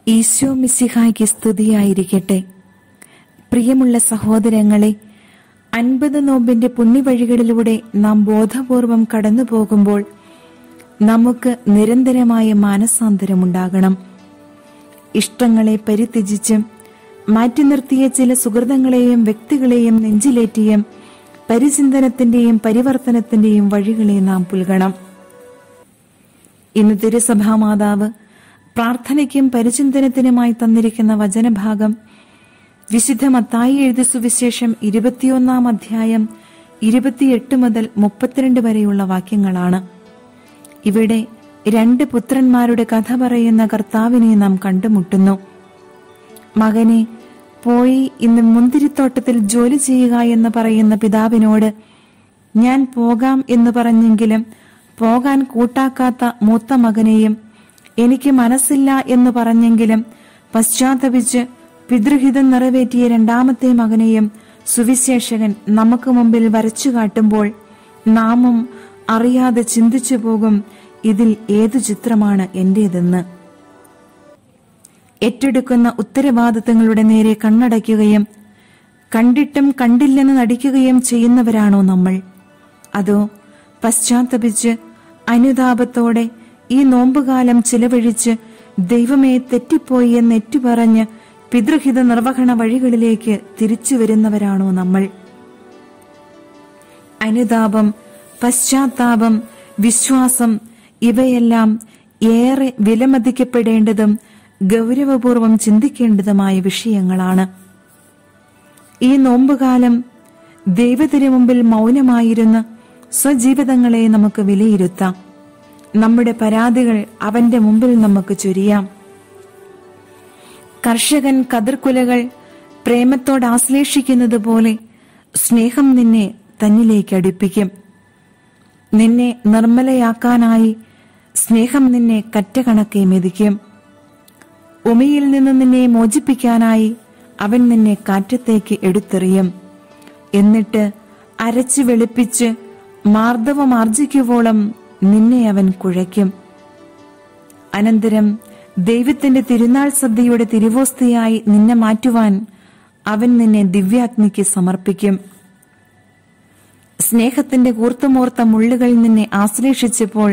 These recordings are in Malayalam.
ഈശോ മിശിഹായ്ക്ക് സ്തുതിയായിരിക്കട്ടെ പ്രിയമുള്ള സഹോദരങ്ങളെ അൻപത് നോമ്പിന്റെ പുണ്യവഴികളിലൂടെ നാം ബോധപൂർവം കടന്നു പോകുമ്പോൾ നമുക്ക് നിരന്തരമായ മാനസാന്തരമുണ്ടാകണം ഇഷ്ടങ്ങളെ പരിത്യജിച്ചും മാറ്റി നിർത്തിയ ചില സുഹൃതങ്ങളെയും വ്യക്തികളെയും നെഞ്ചിലേറ്റിയും പരിചിന്തനത്തിന്റെയും പരിവർത്തനത്തിന്റെയും വഴികളെ നാം പുൽകണം ഇന്ന് തിരുസഭാ മാതാവ് പ്രാർത്ഥനയ്ക്കും പരിചിന്തനത്തിനുമായി തന്നിരിക്കുന്ന വചനഭാഗം വിശുദ്ധ മത്തായി എഴുതിയ സുവിശേഷം ഇരുപത്തിയൊന്നാം അധ്യായം ഇരുപത്തിയെട്ട് മുതൽ മുപ്പത്തിരണ്ട് വരെയുള്ള വാക്യങ്ങളാണ് ഇവിടെ രണ്ട് പുത്രന്മാരുടെ കഥ പറയുന്ന കർത്താവിനെ നാം കണ്ടുമുട്ടുന്നു മകനെ പോയി ഇന്ന് മുന്തിരിത്തോട്ടത്തിൽ ജോലി ചെയ്യുക എന്ന് പറയുന്ന പിതാവിനോട് ഞാൻ പോകാം എന്ന് പറഞ്ഞെങ്കിലും പോകാൻ കൂട്ടാക്കാത്ത മൂത്ത മകനെയും എനിക്ക് മനസ്സില്ല എന്ന് പറഞ്ഞെങ്കിലും പശ്ചാത്തപിച്ച് പിതൃഹിതം നിറവേറ്റിയ രണ്ടാമത്തെ മകനെയും സുവിശേഷകൻ നമുക്ക് മുമ്പിൽ വരച്ചു കാട്ടുമ്പോൾ നാമും അറിയാതെ ചിന്തിച്ചു പോകും ഇതിൽ ഏതു ചിത്രമാണ് എന്റേതെന്ന് ഏറ്റെടുക്കുന്ന ഉത്തരവാദിത്തങ്ങളുടെ നേരെ കണ്ണടയ്ക്കുകയും കണ്ടിട്ടും കണ്ടില്ലെന്ന് നടിക്കുകയും ചെയ്യുന്നവരാണോ നമ്മൾ അതോ പശ്ചാത്തപിച്ച് അനുതാപത്തോടെ ഈ നോമ്പുകാലം ചിലവഴിച്ച് ദൈവമേ തെറ്റിപ്പോയി എന്ന് ഏറ്റുപറഞ്ഞ് പിതൃഹിത നിർവഹണ വഴികളിലേക്ക് തിരിച്ചു വരുന്നവരാണോ നമ്മൾ അനുതാപം പശ്ചാത്താപം വിശ്വാസം ഇവയെല്ലാം ഏറെ വിലമതിക്കപ്പെടേണ്ടതും ഗൗരവപൂർവം ചിന്തിക്കേണ്ടതുമായ വിഷയങ്ങളാണ് ഈ നോമ്പുകാലം ദൈവത്തിനു മുമ്പിൽ മൗനമായിരുന്ന് സ്വജീവിതങ്ങളെ നമുക്ക് വിലയിരുത്താം നമ്മുടെ പരാതികൾ അവന്റെ മുമ്പിൽ നമുക്ക് ചൊരിയാം കർഷകൻ കതിർക്കുലകൾ പ്രേമത്തോട് ആശ്ലേഷിക്കുന്നത് പോലെ സ്നേഹം നിന്നെ തന്നിലേക്ക് അടുപ്പിക്കും നിന്നെ നിർമ്മലയാക്കാനായി സ്നേഹം നിന്നെ കറ്റകണക്കെ മെതിക്കും ഉമിയിൽ നിന്ന് നിന്നെ മോചിപ്പിക്കാനായി അവൻ നിന്നെ കാറ്റത്തേക്ക് എടുത്തെറിയും എന്നിട്ട് അരച്ചു വെളുപ്പിച്ച് മാർദ്ദവമാർജിക്കുവോളം നിന്നെ അവൻ കുഴയ്ക്കും അനന്തരം ദൈവത്തിന്റെ തിരുനാൾ സദ്യയുടെ തിരുവോസ്തിയായി നിന്നെ മാറ്റുവാൻ അവൻ നിന്നെ ദിവ്യാഗ്നിക്ക് സമർപ്പിക്കും സ്നേഹത്തിന്റെ കൂർത്തുമോർത്ത മുള്ളുകൾ നിന്നെ ആശ്ലേഷിച്ചപ്പോൾ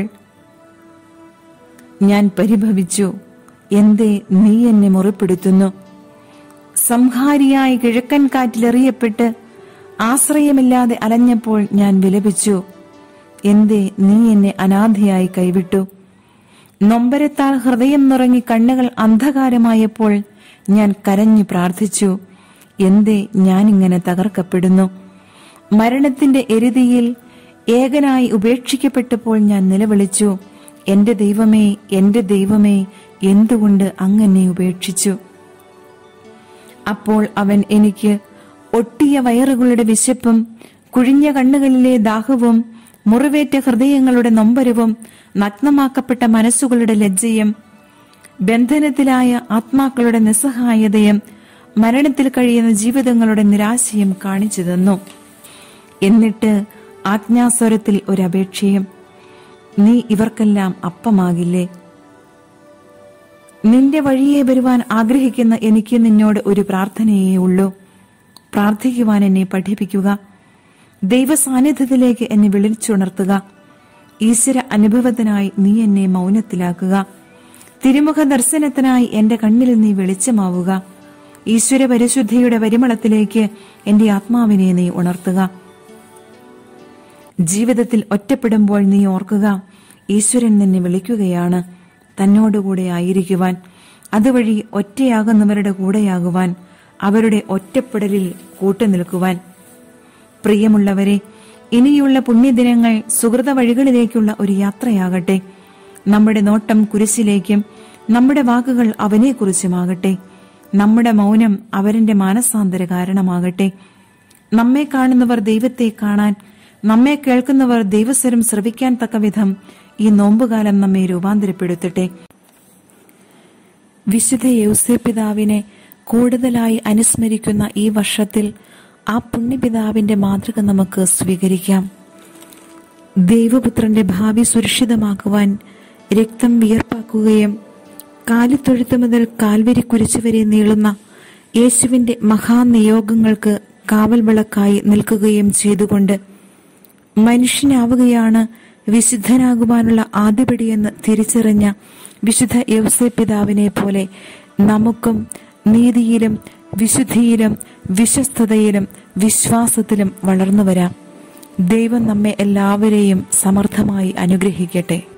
ഞാൻ പരിഭവിച്ചു എന്തേ നീ എന്നെ മുറിപ്പെടുത്തുന്നു സംഹാരിയായി കിഴക്കൻ കാറ്റിലെറിയപ്പെട്ട് ആശ്രയമില്ലാതെ അലഞ്ഞപ്പോൾ ഞാൻ വിലപിച്ചു എന്തേ നീ എന്നെ അനാഥയായി കൈവിട്ടു നൊമ്പരത്താൽ ഹൃദയം നിറങ്ങി കണ്ണുകൾ അന്ധകാരമായപ്പോൾ ഞാൻ കരഞ്ഞു പ്രാർത്ഥിച്ചു എന്തേ ഞാനിങ്ങനെ തകർക്കപ്പെടുന്നു മരണത്തിന്റെ എരുതിയിൽ ഏകനായി ഉപേക്ഷിക്കപ്പെട്ടപ്പോൾ ഞാൻ നിലവിളിച്ചു എന്റെ ദൈവമേ എന്റെ ദൈവമേ എന്തുകൊണ്ട് അങ്ങനെ ഉപേക്ഷിച്ചു അപ്പോൾ അവൻ എനിക്ക് ഒട്ടിയ വയറുകളുടെ വിശപ്പും കുഴിഞ്ഞ കണ്ണുകളിലെ ദാഹവും മുറിവേറ്റ ഹൃദയങ്ങളുടെ നൊമ്പരവും നഗ്നമാക്കപ്പെട്ട മനസ്സുകളുടെ ലജ്ജയും ബന്ധനത്തിലായ ആത്മാക്കളുടെ നിസ്സഹായതയും മരണത്തിൽ കഴിയുന്ന ജീവിതങ്ങളുടെ നിരാശയും കാണിച്ചു തന്നു എന്നിട്ട് ആജ്ഞാസ്വരത്തിൽ ഒരപേക്ഷയും നീ ഇവർക്കെല്ലാം അപ്പമാകില്ലേ നിന്റെ വഴിയെ വരുവാൻ ആഗ്രഹിക്കുന്ന എനിക്ക് നിന്നോട് ഒരു പ്രാർത്ഥനയേ ഉള്ളൂ പ്രാർത്ഥിക്കുവാൻ എന്നെ പഠിപ്പിക്കുക ദൈവ സാന്നിധ്യത്തിലേക്ക് എന്നെ വിളിച്ചുണർത്തുക ഈശ്വര അനുഭവത്തിനായി നീ എന്നെ മൗനത്തിലാക്കുക തിരുമുഖ ദർശനത്തിനായി എന്റെ കണ്ണിൽ നീ വെളിച്ചമാവുക ഈശ്വര പരിശുദ്ധിയുടെ പരിമളത്തിലേക്ക് എന്റെ ആത്മാവിനെ നീ ഉണർത്തുക ജീവിതത്തിൽ ഒറ്റപ്പെടുമ്പോൾ നീ ഓർക്കുക ഈശ്വരൻ നിന്നെ വിളിക്കുകയാണ് തന്നോടുകൂടെ ആയിരിക്കുവാൻ അതുവഴി ഒറ്റയാകുന്നവരുടെ കൂടെയാകുവാൻ അവരുടെ ഒറ്റപ്പെടലിൽ കൂട്ടുനിൽക്കുവാൻ പ്രിയമുള്ളവരെ ഇനിയുള്ള പുണ്യദിനങ്ങൾ സുഹൃത വഴികളിലേക്കുള്ള ഒരു യാത്രയാകട്ടെ നമ്മുടെ നോട്ടം കുരിശിലേക്കും നമ്മുടെ വാക്കുകൾ അവനെക്കുറിച്ചുമാകട്ടെ നമ്മുടെ മൗനം അവരന്റെ മാനസാന്തര കാരണമാകട്ടെ നമ്മെ കാണുന്നവർ ദൈവത്തെ കാണാൻ നമ്മെ കേൾക്കുന്നവർ ദൈവസ്വരം ശ്രവിക്കാൻ തക്കവിധം ഈ നോമ്പുകാലം നമ്മെ രൂപാന്തരപ്പെടുത്തട്ടെ വിശുദ്ധ യൗസേപിതാവിനെ കൂടുതലായി അനുസ്മരിക്കുന്ന ഈ വർഷത്തിൽ ആ പുണ്യപിതാവിന്റെ മാതൃക നമുക്ക് സ്വീകരിക്കാം ദൈവപുത്രന്റെ ഭാവി സുരക്ഷിതമാക്കുവാൻ രക്തം വിയർപ്പാക്കുകയും കാലിത്തൊഴുത്ത് മുതൽ കാൽവരി കുരിശ് വരെ നീളുന്ന യേശുവിന്റെ മഹാനിയോഗങ്ങൾക്ക് കാവൽ വിളക്കായി നിൽക്കുകയും ചെയ്തുകൊണ്ട് മനുഷ്യനാവുകയാണ് വിശുദ്ധനാകുവാനുള്ള ആദ്യപടിയെന്ന് തിരിച്ചറിഞ്ഞ വിശുദ്ധ യവസെ പിതാവിനെ പോലെ നമുക്കും നീതിയിലും വിശുദ്ധിയിലും വിശ്വസ്തതയിലും വിശ്വാസത്തിലും വളർന്നു വരാം ദൈവം നമ്മെ എല്ലാവരെയും സമർത്ഥമായി അനുഗ്രഹിക്കട്ടെ